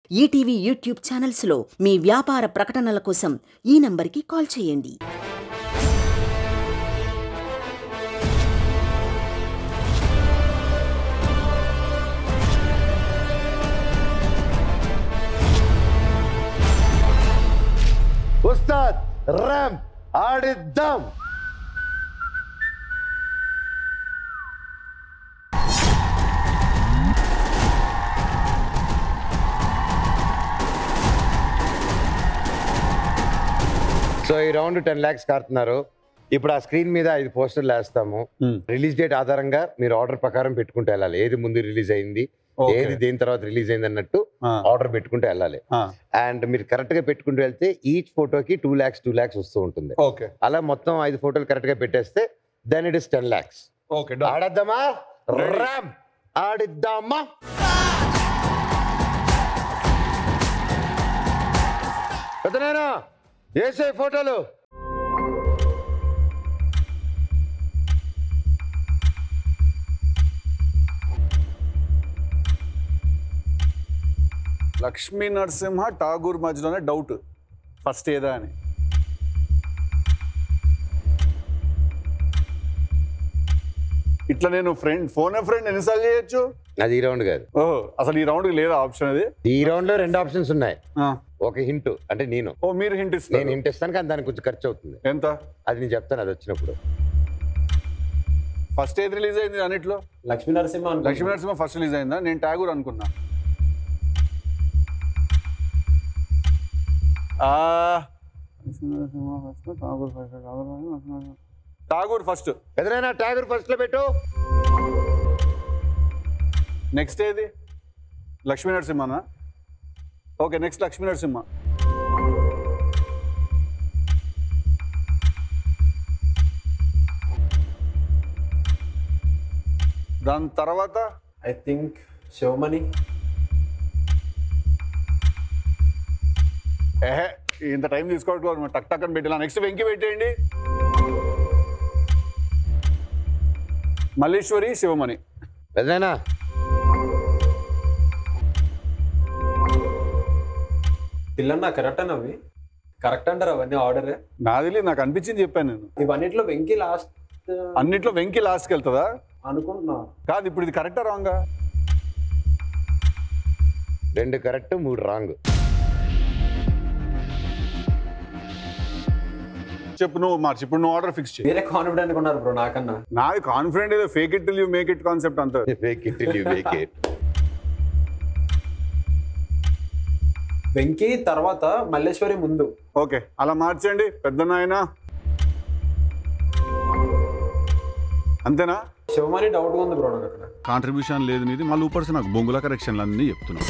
ETV YouTube ఛానల్స్లో మీ వ్యాపార ప్రకటనల కోసం ఈ నంబర్కి కాల్ చేయండి ఉస్తాద్ ర్యాంప్ ఆడిద్దాం సో ఈ రౌండ్ టెన్ ల్యాక్స్ కారుతున్నారు ఇప్పుడు ఆ స్క్రీన్ మీద ఐదు పోస్టర్లు వేస్తాము రిలీజ్ డేట్ ఆధారంగా మీరు ఆర్డర్ ప్రకారం పెట్టుకుంటూ వెళ్ళాలి ఏది ముందు రిలీజ్ అయింది Okay. ఏది దేని తర్వాత రిలీజ్ అయింది అన్నట్టు ఆ, ఆర్డర్ పెట్టుకుంటూ వెళ్ళాలి ఆ, అండ్ మీరు కరెక్ట్ గా పెట్టుకుంటూ వెళ్తే ఈచ్ ఫోటోకి టూ ల్యాక్స్ టూ ల్యాక్స్ వస్తూ ఉంటుంది ఓకే అలా మొత్తం ఐదు ఫోటోలు కరెక్ట్ గా పెట్టేస్తే then it is ten lakhs okay done ఆడద్దామా Ready. ర్యామ్ ఆడిద్దామా పెద్దనాయనా వేసే ఫోటోలు లక్ష్మీ నరసింహ ఠాగూర్ మధ్యలోనే డౌట్ ఫస్ట్ ఏదా అని ఇట్లా నేను ఫ్రెండ్ ఫోన్ ఫ్రెండ్ ఎన్నిసార్లు చేయొచ్చు అది ఈ రౌండ్ కాదు ఓహో అసలు ఈ రౌండ్కి లేదా ఆప్షన్ అది ఈ రౌండ్ లో రెండు ఆప్షన్స్ ఉన్నాయి ఆ. ఒక హింట్ అంటే నేను ఓ మీరు హింట్ నేను ఇస్తారు హింట్ ఇస్తాను కానీ దానికి కొంచెం ఖర్చు అవుతుంది ఎంత అది నేను చెప్తాను అది వచ్చినప్పుడు ఫస్ట్ ఏది రిలీజ్ అయింది అన్నిట్లో లక్ష్మీ నరసింహ అనుకుంటా. లక్ష్మీ నరసింహ ఫస్ట్ రిలీజ్ అయిందా నేను ఠాగూర్ అనుకున్నా ఆ, Lakshmi Narasimha first, Tagore first, Tagore first, Lakshmi Narasimha. Tagore first పెద్దనాయనా ట్యాగర్ ఫస్ట్ లో పెట్టు నెక్స్ట్ ఏది లక్ష్మీ నరసింహనా ఓకే నెక్స్ట్ లక్ష్మీ నరసింహ దాని తర్వాత ఐ థింక్ శివమణి ఏహే ఇంత టైం తీసుకోవట్లేదు టక్ టక్ అని పెట్టినా నెక్స్ట్ వెంకి పెట్టేయండి మల్లేశ్వరి శివమణి పెద్దనాయనా పిల్లన్న కరెక్ట్ అని అవి కరెక్ట్ అంటారు అవన్నీ ఆర్డర్ నాదిలే నాకు అనిపించింది చెప్పాను నేను ఇవన్నిట్లో వెంకీ లాస్ట్ అన్నిట్లో వెంకి లాస్ట్కి వెళ్తుందా అనుకుంటున్నా కాదు ఇప్పుడు ఇది కరెక్టా రాంగా రెండు కరెక్ట్ మూడు రాంగ్ చెప్పు నువ్వు మార్చి ఇప్పుడు నువ్వు ఆర్డర్ ఫిక్స్ చేయి మీరే కాన్ఫిడెంట్ ఉన్నారు బ్రో నాకన్నా నాది కాన్ఫిడెంట్ ఏదో fake it you make it concept అంతా make it you make it Venky తర్వాత మల్లేశ్వరి ముందు ఓకే అలా మార్చండి పెద్ద నాయన అంతేనా శివమణి డౌట్ ఉంది బ్రో నాకు అక్కడ కాంట్రిబ్యూషన్ లేదు నీది మళ్ళీ ఊపర్స్ నాకు బొంగుల కరెక్షన్లు అన్నీ చెప్తున్నా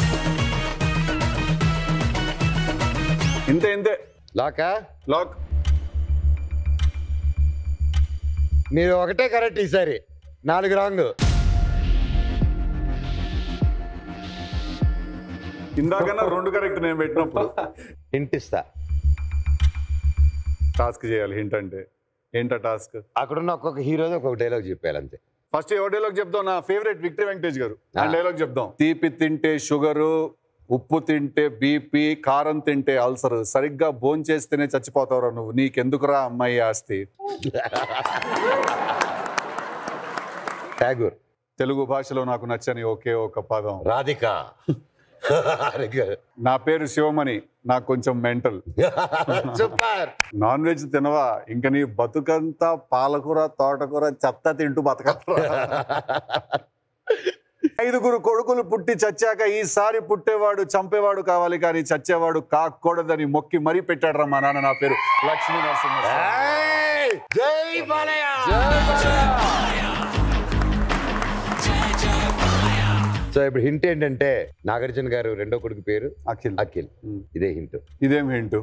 ఇంతే ఇంతే లాకా లాక్ మీరు ఒకటే కరెక్ట్ ఈసారి నాలుగు రాంగ్ ఇందాకన్నా రెండు కరెక్ట్ నేను పెట్టినప్పుడు హింట్ ఇస్తా టాస్క్ చేయాలి హింట్ అంటే ఏంటా టాస్క్ అక్కడున్న ఒక్కొక్క హీరోది ఒక్కొక్క డైలాగ్ చెప్పాలి అంతే ఫస్ట్ ఏ డైలాగ్ చెప్తాం నా ఫేవరెట్ విక్టరీ వెంకటేష్ గారు ఆ ఆ. డైలాగ్ చెప్దాం తీపి తింటే షుగరు ఉప్పు తింటే బీపీ కారం తింటే అల్సర్ సరిగ్గా భోంచేస్తేనే చచ్చిపోతావురా నువ్వు నీకెందుకురా అమ్మాయి ఆస్తి ఠాగూర్ తెలుగు భాషలో నాకు నచ్చని ఒకే ఒక పదం రాధిక నా పేరు శివమణి నాకు కొంచెం మెంటల్ సూపర్ నాన్ వెజ్ తినవా ఇంక నీ బతుకంతా పాలకూర తోటకూర చెత్త తింటూ బతకరా ఐదుగురు కొడుకులు పుట్టి చచ్చాక ఈసారి పుట్టేవాడు చంపేవాడు కావాలి కానీ చచ్చేవాడు కాకూడదని మొక్కి మరీ పెట్టాడు మా నాన్న నా పేరు లక్ష్మీ నరసింహ ఏయ్! జై బాలయ్య సో ఇప్పుడు హింట్ ఏంటంటే నాగార్జున గారు రెండో కొడుకు పేరు అఖిల్ అఖిల్ ఉమ్. ఇదే హింట్ ఇదేం హింటు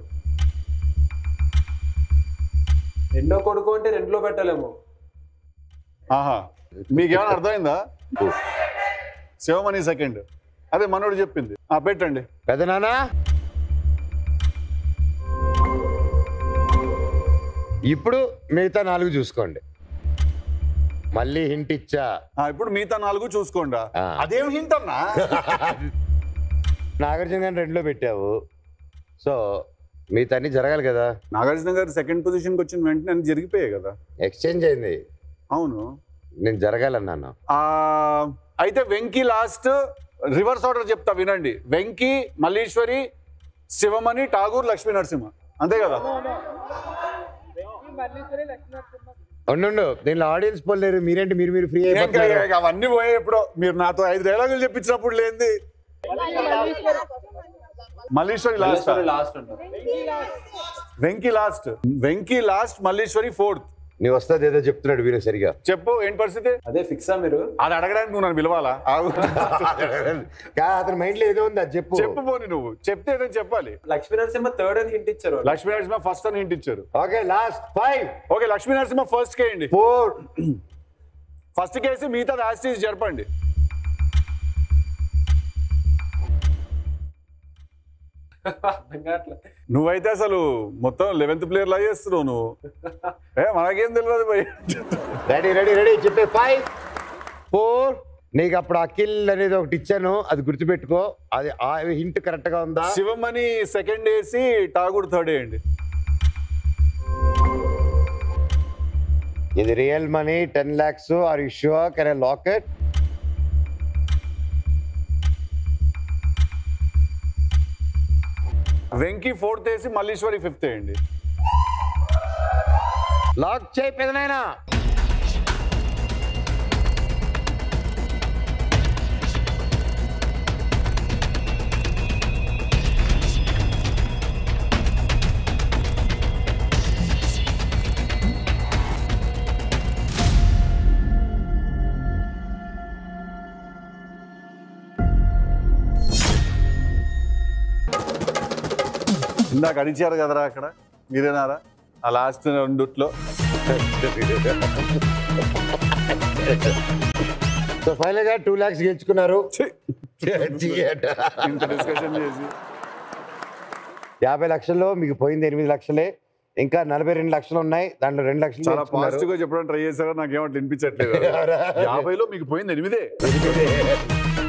రెండో కొడుకు అంటే రెండులో పెట్టలేము ఆహా మీకేమైనా అర్థమైందా శివమణి సెకండ్ అదే మనోడు చెప్పింది ఆ పెట్టండి పెదనానా ఇప్పుడు మిగతా నాలుగు చూసుకోండి మళ్ళీ హింట్ ఇచ్చా ఆ, ఇప్పుడు మిగతా నాలుగు చూసుకోండి ఆ. అదేం హింట్ అన్నా నాగార్జున గారిని రెండులో పెట్టావు సో మిగతా అన్ని జరగాలి కదా నాగార్జున గారు సెకండ్ పొజిషన్కి వచ్చిన వెంటనే అన్ని జరిగిపోయాయి కదా ఎక్స్చేంజ్ అయింది అవును నేను జరగాలన్నాను ఆ, అయితే వెంకీ లాస్ట్ రివర్స్ ఆర్డర్ చెప్తా వినండి వెంకీ మల్లీశ్వరి శివమణి ఠాగూర్ లక్ష్మీ నరసింహ అంతే కదా ఉండు దీనిలో ఆడియన్స్ పోలేరు మీరేంటి మీరు మీరు ఫ్రీ ఏం కాదు, అయిపోతున్నారు ఇక అవన్నీ పోయాయి ఎప్పుడో మీరు నాతో ఐదు డైలాగులు చెప్పించినప్పుడు లేనిది మల్లీశ్వరి లాస్ట్ లాస్ట్ అంటారు Venky last Venky last Malliswari fourth నీ వస్తుంది ఏదో చెప్తున్నాడు వీరు సరిగా చెప్పు ఏంటి పరిస్థితి అదే ఫిక్సా మీరు అది అడగడానికి నువ్వు నన్ను పిలవాలా ఆగు. కా- అతని మైండ్ లో ఏదో ఉంది అది చెప్పు చెప్పు పోని నువ్వు చెప్తే ఏదైనా చెప్పాలి లక్ష్మీ నరసింహ థర్డ్ అని హింట్ ఇచ్చారు వాళ్ళు. లక్ష్మీ నరసింహ ఫస్ట్ అని హింట్ ఇచ్చారు okay last five okay Lakshmi Narasimha first కేయండి ఫోర్ ఫస్ట్ కేసి మిగతా యాస్టీస్ జరపండి అర్థం కావట్లే నువ్వైతే అసలు మొత్తం లెవెన్త్ ప్లేయర్ లా చేస్తున్నావు నువ్వు ఏ మనకేం తెలియదు పోయి రెడీ రెడీ రెడీ చెప్పే ఫైవ్ ఫోర్ నీకు అప్పుడు అఖిల్ అనేది ఒకటి ఇచ్చాను అది గుర్తుపెట్టుకో అది ఆ హింట్ కరెక్ట్ గా ఉందా శివమణి సెకండ్ వేసి ఠాగూర్ థర్డ్ వేయండి ఇది real money ten lakhs are you sure can I lock it Venky fourth వేసి మల్లీశ్వరి ఫిఫ్త్ వేయండి లాక్ చేయి పెదనాయనా ఇందాక అడిచారు కదరా అక్కడ మీరేనారా ఆ లాస్ట్ రెండుట్లో సో ఫైనల్ గా టూ లాక్స్ గెలుచుకున్నారు ఇంత డిస్కషన్ చేసి యాభై లక్షల్లో మీకు పోయింది ఎనిమిది లక్షలే ఇంకా నలభై రెండు లక్షలు ఉన్నాయి దాంట్లో రెండు లక్షలు చాలా గెలుచుకున్నారు. పాజిటివ్ గా చెప్పడం ట్రై చేశారో నాకేమో అట్లా వినిపించట్లేదు యాభైలో మీకు పోయింది ఎనిమిదే ఎనిమిదే.